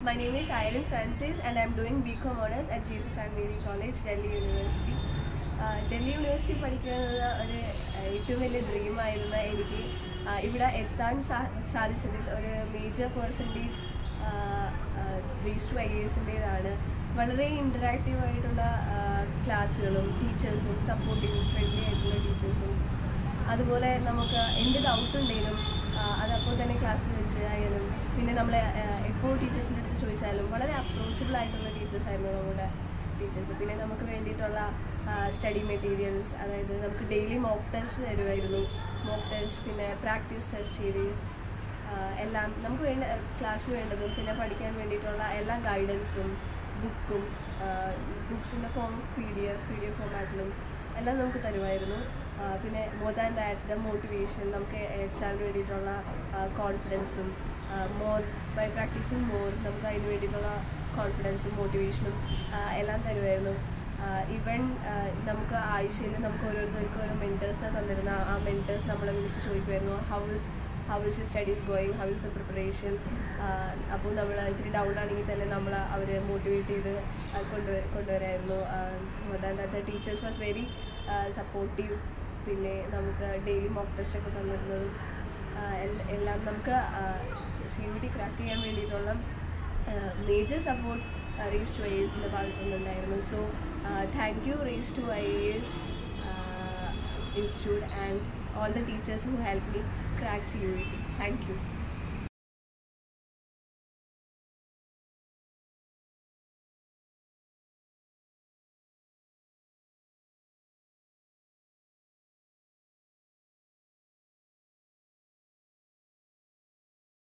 My name is Irene Francis and I'm doing BCom Honors at Jesus and Mary College, Delhi University. ആഹ് Delhi university പഠിക്കുന്നത് ഒരു ആഹ് ഏറ്റവും വലിയ ഡ്രീമായിരുന്ന എനിക്ക് ആഹ് ഇവിടെ എത്താൻ സാ- സാധിച്ചതിൽ ഒരു major percentage reach to I എസിൻ്റേതാണ് വളരെ ഇൻറ്ററാക്റ്റീവ് ആയിട്ടുള്ള ആഹ് ക്ലാസ്സുകളും ടീച്ചേഴ്സും സപ്പോർട്ടിങ് ഫ്രണ്ട്ലി ആയിട്ടുള്ള ടീച്ചേഴ്സും അതുപോലെ നമുക്ക് എന്ത് ഡൗട്ട് ഉണ്ടെങ്കിലും അത് അപ്പോൾ തന്നെ ക്ലാസ്സിൽ വെച്ച് ആയാലും പിന്നെ നമ്മൾ എപ്പോൾ ടീച്ചേഴ്സിൻ്റെ അടുത്ത് ചോദിച്ചാലും വളരെ അപ്രോച്ചബിൾ ആയിട്ടുള്ള ടീച്ചേഴ്സ് ആയിരുന്നു നമ്മുടെ ടീച്ചേഴ്സ് പിന്നെ നമുക്ക് വേണ്ടിയിട്ടുള്ള സ്റ്റഡി മെറ്റീരിയൽസ് അതായത് നമുക്ക് ഡെയിലി മോക്ക് ടെസ്റ്റ് തരുമായിരുന്നു മോക്ക് ടെസ്റ്റ് പിന്നെ പ്രാക്ടീസ് ടെസ്റ്റ് സീരീസ് എല്ലാം നമുക്ക് വേണ്ട ക്ലാസ് വേണ്ടതും പിന്നെ പഠിക്കാൻ വേണ്ടിയിട്ടുള്ള എല്ലാ ഗൈഡൻസും ബുക്കും ബുക്സിൻ്റെ form P D F P D F ഫോമാറ്റിലും എല്ലാം നമുക്ക് തരുമായിരുന്നു ആ, പിന്നെ more than that the motivation നമുക്ക് എക്സാമിന് വേണ്ടിയിട്ടുള്ള കോൺഫിഡൻസും മോർ ബൈ പ്രാക്ടീസിങ് മോർ നമുക്ക് അതിന് വേണ്ടിയിട്ടുള്ള കോൺഫിഡൻസും മോട്ടിവേഷനും എല്ലാം തരുമായിരുന്നു ഈവൻ നമുക്ക് ആഴ്ചയിൽ നമുക്ക് ഓരോരുത്തർക്കും ഓരോ മെൻറ്റേഴ്സിനെ തന്നിരുന്ന ആ മെൻറ്റേഴ്സ് നമ്മളെ വിളിച്ച് ചോദിക്കുമായിരുന്നു how is how is you studies going how is the preparation അപ്പോൾ നമ്മൾ ഇത്തിരി ഡൗൺ ആണെങ്കിൽ തന്നെ നമ്മൾ അവർ മോട്ടിവേറ്റ് ചെയ്ത് ആ, കൊണ്ടുവര കൊണ്ടുവരായിരുന്നു the teachers was very supportive പിന്നെ നമുക്ക് ഡെയിലി മോക്ക് ടെസ്റ്റ് ഒക്കെ തന്നിരുന്നതും ആ, എൽ- എല്ലാം നമുക്ക് സി യു ടി ക്രാക്ക് ചെയ്യാൻ വേണ്ടിയിട്ടുള്ള major support race to I എസിൻ്റെ ഭാഗത്തു നിന്നുണ്ടായിരുന്നു so thank you race to I S institute and all the teachers who helped me crack CUET. Thank you.